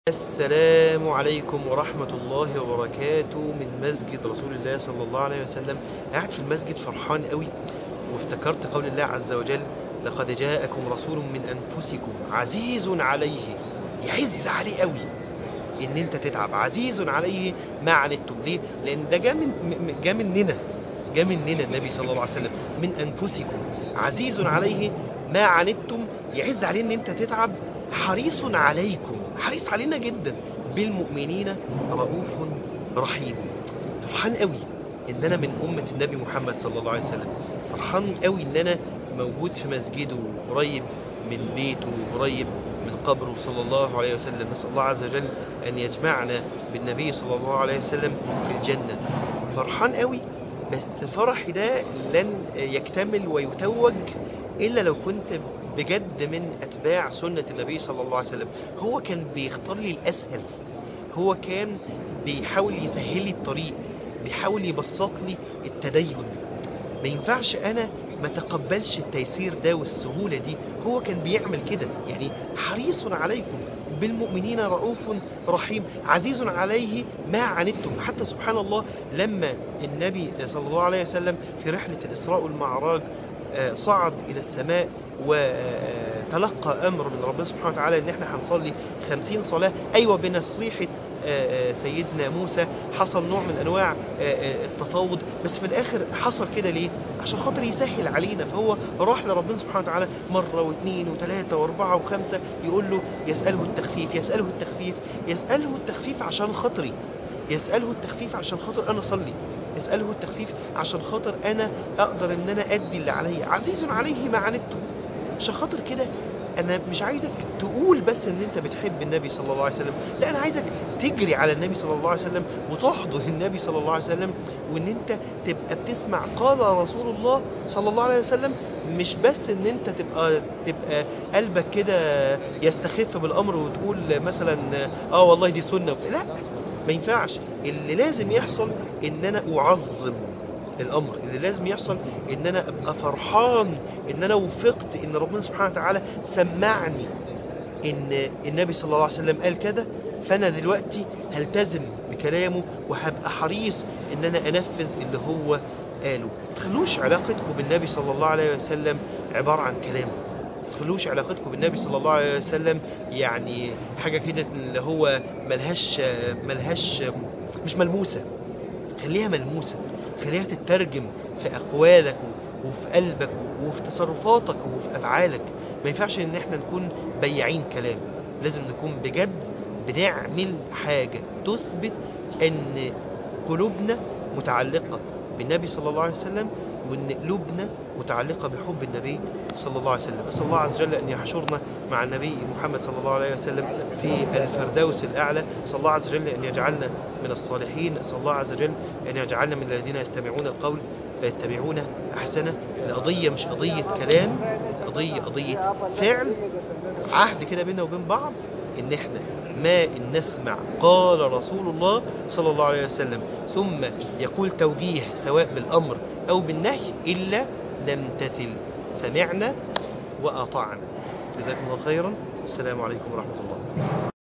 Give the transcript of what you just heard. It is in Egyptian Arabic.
السلام عليكم ورحمة الله وبركاته من مسجد رسول الله صلى الله عليه وسلم قاعد في المسجد فرحان قوي وافتكرت قول الله عز وجل لقد جاءكم رسول من أنفسكم عزيز عليه يعز عليه قوي ان انت تتعب عزيز عليه ما عنتم ليه لان ده جاء من م- جاء مننا جاء مننا النبي صلى الله عليه وسلم من انفسكم عزيز عليه ما عنتم يعز عليه ان انت تتعب حريص عليكم حريص علينا جدا بالمؤمنين رؤوف رحيم فرحان قوي ان انا من امه النبي محمد صلى الله عليه وسلم فرحان قوي ان انا موجود في مسجده قريب من بيته قريب من قبره صلى الله عليه وسلم نسأل الله عز وجل أن يجمعنا بالنبي صلى الله عليه وسلم في الجنة فرحان قوي بس فرحي ده لن يكتمل ويتوج إلا لو كنت بجد من أتباع سنة النبي صلى الله عليه وسلم هو كان بيختار لي الأسهل هو كان بيحاول يسهل لي الطريق بيحاول يبسط لي التدين ما ينفعش أنا ما تقبلش التيسير ده والسهولة دي هو كان بيعمل كده يعني حريص عليكم بالمؤمنين رؤوف رحيم عزيز عليه ما عنتم حتى سبحان الله لما النبي صلى الله عليه وسلم في رحلة الإسراء والمعراج آه، صعد إلى السماء وتلقى أمر من ربنا سبحانه وتعالى إن احنا هنصلي خمسين صلاة أيوة بنصيحة آه، آه، سيدنا موسى حصل نوع من أنواع آه، آه، التفاوض بس في الآخر حصل كده ليه؟ عشان خاطر يسهل علينا فهو راح لربنا سبحانه وتعالى مرة واثنين وثلاثة واربعة وخمسة يقول له يسأله التخفيف يسأله التخفيف يسأله التخفيف عشان خاطري يسأله التخفيف عشان خاطر أنا أصلي يسأله التخفيف عشان خاطر أنا أقدر إن أنا أدي اللي عليا عزيز عليه ما عنتم عشان خاطر كده أنا مش عايزك تقول بس إن أنت بتحب النبي صلى الله عليه وسلم لا أنا عايزك تجري على النبي صلى الله عليه وسلم وتحضن النبي صلى الله عليه وسلم وإن أنت تبقى بتسمع قال رسول الله صلى الله عليه وسلم مش بس إن أنت تبقى تبقى قلبك كده يستخف بالأمر وتقول مثلا آه والله دي سنة لا ما ينفعش اللي لازم يحصل ان انا اعظم الامر اللي لازم يحصل ان انا ابقى فرحان ان انا وفقت ان ربنا سبحانه وتعالى سمعني ان النبي صلى الله عليه وسلم قال كده فانا دلوقتي هلتزم بكلامه وهبقى حريص ان انا انفذ اللي هو قاله تخلوش علاقتكم بالنبي صلى الله عليه وسلم عبارة عن كلامه تخلوش علاقتكم بالنبي صلى الله عليه وسلم يعني حاجة كده اللي هو ملهاش ملهاش مش ملموسة خليها ملموسة خليها تترجم في أقوالك وفي قلبك وفي تصرفاتك وفي أفعالك ما ينفعش إن احنا نكون بياعين كلام لازم نكون بجد بنعمل حاجة تثبت أن قلوبنا متعلقة بالنبي صلى الله عليه وسلم وان قلوبنا متعلقة بحب النبي صلى الله عليه وسلم أسأل الله عز وجل أن يحشرنا مع النبي محمد صلى الله عليه وسلم في الفردوس الأعلى أسأل الله عز وجل أن يجعلنا من الصالحين أسأل الله عز وجل أن يجعلنا من الذين يستمعون القول فيتبعون أحسنه القضية مش قضية كلام القضية قضية فعل عهد كده بيننا وبين بعض ان احنا ما إن نسمع قال رسول الله صلى الله عليه وسلم ثم يقول توجيه سواء بالأمر أو بالنهي إلا نمتثل سمعنا وأطعنا جزاكم الله خيرا السلام عليكم ورحمة الله